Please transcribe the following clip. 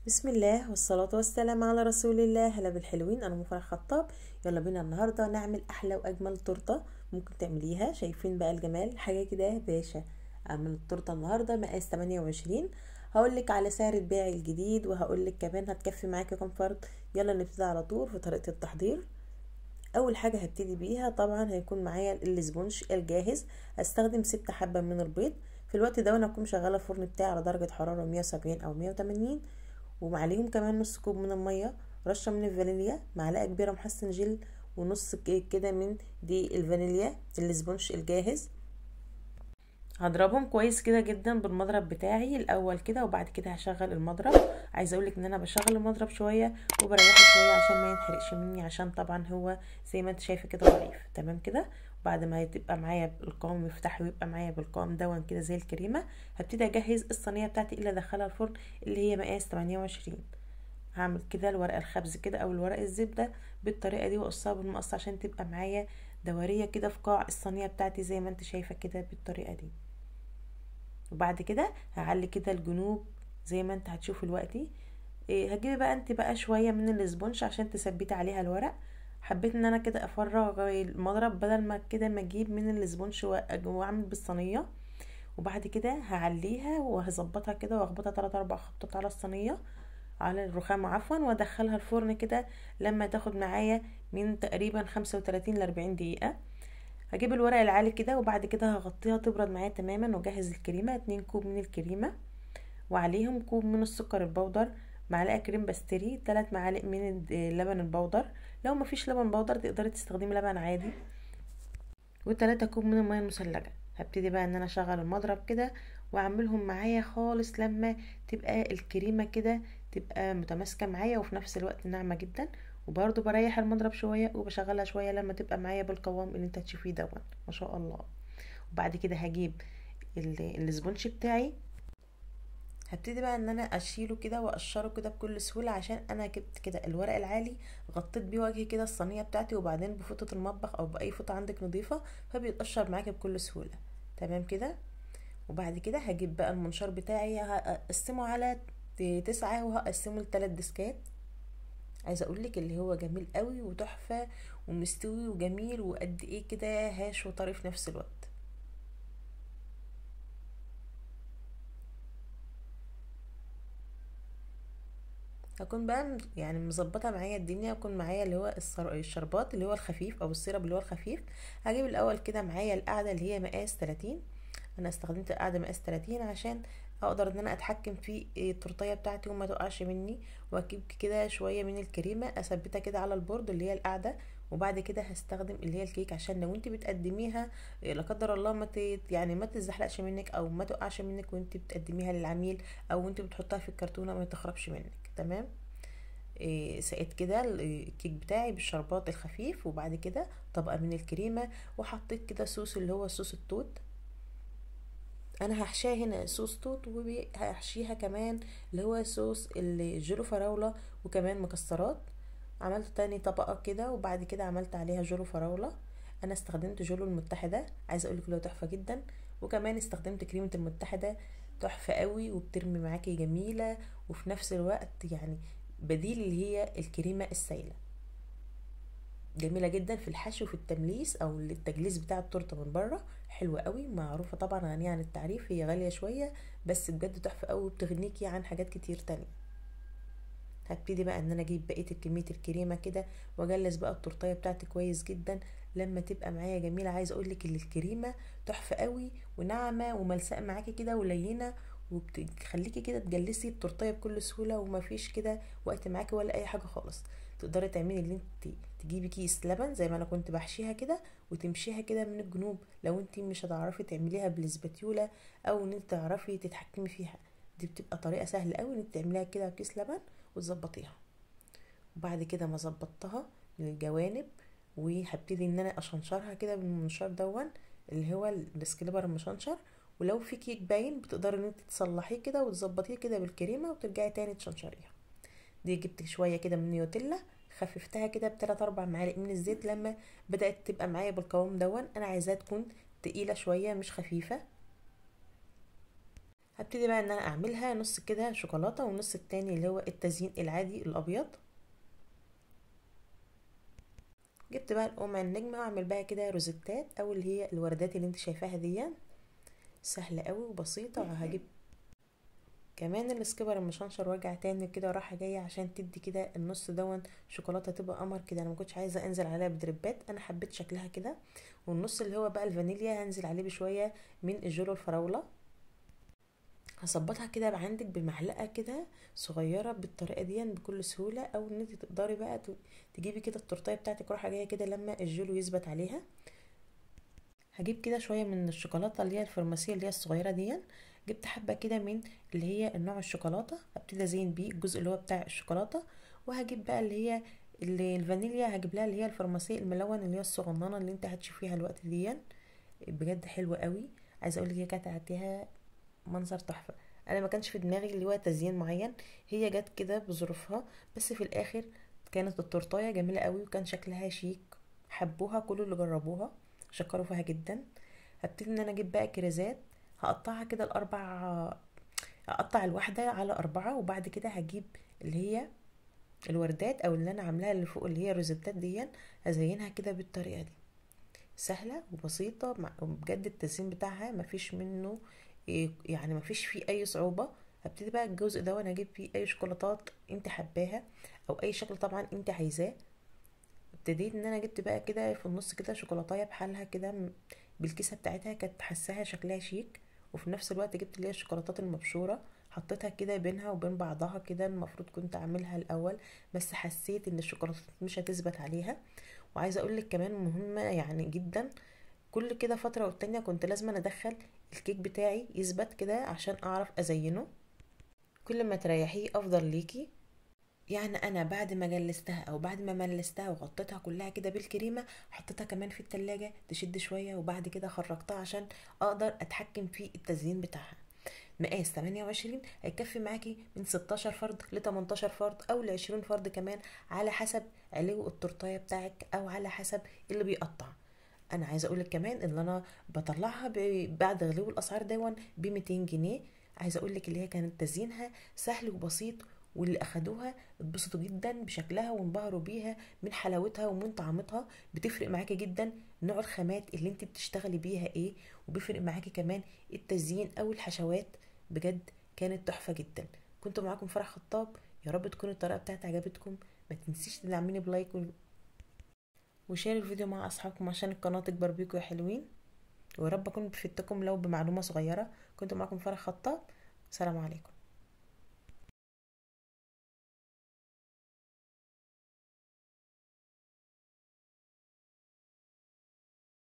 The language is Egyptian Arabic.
بسم الله والصلاة والسلام على رسول الله هلا بالحلوين انا مفرح خطاب يلا بينا النهاردة نعمل احلى واجمل تورتة ممكن تعمليها شايفين بقى الجمال حاجة كده باشا اعمل التورتة النهاردة مقاس 28 هقولك على سعر البيع الجديد وهقولك كمان هتكفي معاكي كام فرد يلا نبتدي على طول في طريقة التحضير اول حاجة هبتدي بيها طبعا هيكون معايا الاسبونج الجاهز هستخدم ست حبة من البيض في الوقت ده وانا اكون شغالة الفرن بتاعي على درجة حرارة 170 او 180 ومعليهم كمان نص كوب من المية رشة من الفانيليا معلقة كبيرة محسن جل ونص كده من دي الفانيليا الاسبونج الجاهز هضربهم كويس كده جدا بالمضرب بتاعي الاول كده وبعد كده هشغل المضرب عايزه اقولك ان انا بشغل المضرب شويه وبريحه شويه عشان ما ينحرقش مني عشان طبعا هو زي ما انت شايفه كده ضعيف تمام كده بعد ما تبقى معايا القوام مفتاحي ويبقى معايا بالقوام دون كده زي الكريمه هبتدي اجهز الصينيه بتاعتي اللي ادخلها الفرن اللي هي مقاس 28 هعمل كده الورقه الخبز كده او الورق الزبده بالطريقه دي واقصها بالمقص عشان تبقى معايا دوريه كده في قاع الصينيه بتاعتي زي ما انت شايفه كده بالطريقه دي وبعد كده هعلي كده الجنوب زي ما انت هتشوف دلوقتي إيه هتجيبي بقى انت بقى شويه من الاسبونج عشان تثبتي عليها الورق حبيت ان انا كده افرغ المضرب بدل ما كده ما اجيب من الاسبونج واعمل بالصينيه وبعد كده هعليها وهظبطها كده واخبطها 3 4 خبطات على الصينيه على الرخام عفوا وادخلها الفرن كده لما تاخد معايا من تقريبا 35 ل 40 دقيقه هجيب الورق العالي كده وبعد كده هغطيها تبرد معايا تماما واجهز الكريمه 2 كوب من الكريمه وعليهم كوب من السكر البودر معلقه كريم باستري 3 معالق من اللبن البودر لو مفيش لبن بودر تقدري تستخدمي لبن عادي و3 كوب من الميه المثلجه هبتدي بقى ان انا اشغل المضرب كده واعملهم معايا خالص لما تبقى الكريمه كده تبقى متماسكه معايا وفي نفس الوقت ناعمه جدا وبرضو بريح المضرب شويه وبشغلها شويه لما تبقى معايا بالقوام اللي انت تشوفيه دون ما شاء الله وبعد كده هجيب الاسبونج بتاعي هبتدي بقى ان انا اشيله كده واقشره كده بكل سهوله عشان انا جبت كده الورق العالي غطيت بيه وجهي كده الصينيه بتاعتي وبعدين بفوطه المطبخ او باي فوطه عندك نظيفه فبيتقشر معاكي بكل سهوله تمام كده وبعد كده هجيب بقى المنشار بتاعي هقسمه على تسعة وهقسمه لثلاث ديسكات عايزه اقولك اللي هو جميل قوي وتحفه ومستوي وجميل وقد ايه كده هاش وطري في نفس الوقت هكون بقى يعني مظبطه معايا الدنيا هكون معايا اللي هو الشربات اللي هو الخفيف او السيرب اللي هو الخفيف هجيب الاول كده معايا القاعده اللي هي مقاس 30 انا استخدمت القاعده مقاس 30 عشان اقدر ان انا اتحكم في التورتيه بتاعتي وما تقعش مني واجيب كده شويه من الكريمه اثبتها كده على البورد اللي هي القاعده وبعد كده هستخدم اللي هي الكيك عشان لو انت بتقدميها لا قدر الله ما يعني ما تزحلقش منك او ما تقعش منك وانت بتقدميها للعميل او انت بتحطها في الكرتونه ما تخربش منك تمام إيه سقيت كده الكيك بتاعي بالشربات الخفيف وبعد كده طبقه من الكريمه وحطيت كده صوص اللي هو صوص التوت انا هحشيها هنا صوص توت وهحشيها كمان اللي هو صوص الجيلو فراولة وكمان مكسرات عملت تاني طبقة كده وبعد كده عملت عليها جيلو فراولة انا استخدمت جيلو المتحدة عايزة اقولك له تحفة جدا وكمان استخدمت كريمة المتحدة تحفة قوي وبترمي معاكي جميلة وفي نفس الوقت يعني بديل اللي هي الكريمة السائلة جميله جدا في الحشو في التمليس او التجليس بتاع التورته من بره حلوه قوي معروفه طبعا غنيه عن التعريف هي غاليه شويه بس بجد تحفه قوي وبتغنيكي عن حاجات كتير تانية هبتدي بقى ان انا اجيب بقيه كميه الكريمه كده واجلس بقى التورتيه بتاعتي كويس جدا لما تبقى معايا جميله عايزه اقول لك ان الكريمه تحفه قوي وناعمه وملساء معاكي كده ولينه وبتخليكي كده تجلسي التورتيه بكل سهوله ومفيش كده وقت معاكي ولا اي حاجه خالص تقدري تعملي اللي انت تجيبي كيس لبن زي ما انا كنت بحشيها كده وتمشيها كده من الجنوب لو انت مش هتعرفي تعمليها بالسباتيولا او ان انت تعرفي تتحكمي فيها دي بتبقى طريقه سهله قوي ان انت تعمليها كده كيس لبن وتظبطيها وبعد كده ما ظبطتها من الجوانب وهبتدي ان انا اشنشرها كده بالمنشار دون اللي هو السكليبر المشنشر ولو في كيك باين بتقدري ان انت تصلحيه كده وتظبطيه كده بالكريمه وترجعي تاني تشنشريها دي جبت شويه كده من نيوتيلا خففتها كده بتلات اربع معالق من الزيت لما بدات تبقى معايا بالقوام دون انا عايزاها تكون تقيله شويه مش خفيفه هبتدي بقى ان انا اعملها نص كده شوكولاته والنص التاني اللي هو التزيين العادي الابيض جبت بقى القمع النجمه واعمل بقى كده روزيتات او اللي هي الوردات اللي انت شايفاها دي سهله قوي وبسيطه وهجيب كمان السكبر المشنشر وارجع تاني كده راحه جايه عشان تدي كده النص دون شوكولاته تبقى قمر كده انا ما كنتش عايزه انزل عليها بدربات انا حبيت شكلها كده والنص اللي هو بقى الفانيليا هنزل عليه بشويه من الجولو الفراوله هظبطها كده عندك بمعلقه كده صغيره بالطريقه دي بكل سهوله او ان انت تقدري بقى تجيبي كده التورتيه بتاعتك راحه جايه كده لما الجولو يثبت عليها هجيب كده شويه من الشوكولاته اللي هي الفرماسيه اللي هي الصغيره دي جبت حبه كده من اللي هي النوع الشوكولاته ابتدي ازين بيه الجزء اللي هو بتاع الشوكولاته وهجيب بقى اللي هي اللي الفانيليا هجيب لها اللي هي الفرماسيه الملون اللي هي الصغننه اللي انت هتشوفيها الوقت دي بجد حلوه قوي عايزه اقول لك هي كانت هتديها منظر تحفه انا ما كانش في دماغي اللي هو تزيين معين هي جت كده بظروفها بس في الاخر كانت التورتايه جميله قوي وكان شكلها شيك حبوها كل اللي جربوها شكروا فيها جدا هبتدي ان انا اجيب بقى كريزات هقطعها كده الاربع اقطع الواحده على اربعه وبعد كده هجيب اللي هي الوردات او اللي انا عاملاها اللي فوق اللي هي الروزيتات دي هزينها كده بالطريقه دي سهله وبسيطه بجد التزيين بتاعها مفيش منه يعني مفيش فيه اي صعوبه هبتدي بقى الجزء ده وانا اجيب فيه اي شوكولاتات انت حباها او اي شكل طبعا انت عايزاه ابتديت ان انا جبت بقى كده في النص كده شوكولاتايه بحالها كده بالكيسه بتاعتها كانت حاساها شكلها شيك وفي نفس الوقت جبت اللي هي الشوكولاتات المبشوره حطيتها كده بينها وبين بعضها كده المفروض كنت اعملها الاول بس حسيت ان الشوكولاتات مش هتثبت عليها وعايزه اقول لك كمان مهمه يعني جدا كل كده فتره والتانيه كنت لازم ادخل الكيك بتاعي يثبت كده عشان اعرف ازينه كل ما تريحيه افضل ليكي يعني انا بعد ما جلستها او بعد ما ملستها وغطيتها كلها كده بالكريمه حطيتها كمان في التلاجة تشد شويه وبعد كده خرجتها عشان اقدر اتحكم في التزيين بتاعها مقاس 28 هيكفي معاكي من 16 فرد ل 18 فرد او ل 20 فرد كمان على حسب علو التورتايه بتاعك او على حسب اللي بيقطع انا عايزه اقولك كمان ان انا بطلعها بعد غلو الاسعار دون ب 200 جنيه عايزه اقولك اللي هي كانت تزيينها سهل وبسيط واللي اخدوها اتبسطوا جدا بشكلها وانبهروا بيها من حلاوتها ومن طعمتها بتفرق معاكي جدا نوع الخامات اللي انت بتشتغلي بيها ايه وبيفرق معاكي كمان التزيين او الحشوات بجد كانت تحفه جدا كنت معاكم فرح خطاب يا رب تكون الطريقه بتاعتي عجبتكم ما تنسيش تدعميني بلايك وشير الفيديو مع اصحابكم عشان القناه تكبر بيكم يا حلوين ويا رب اكون بفدتكم لو بمعلومه صغيره كنت معاكم فرح خطاب سلام عليكم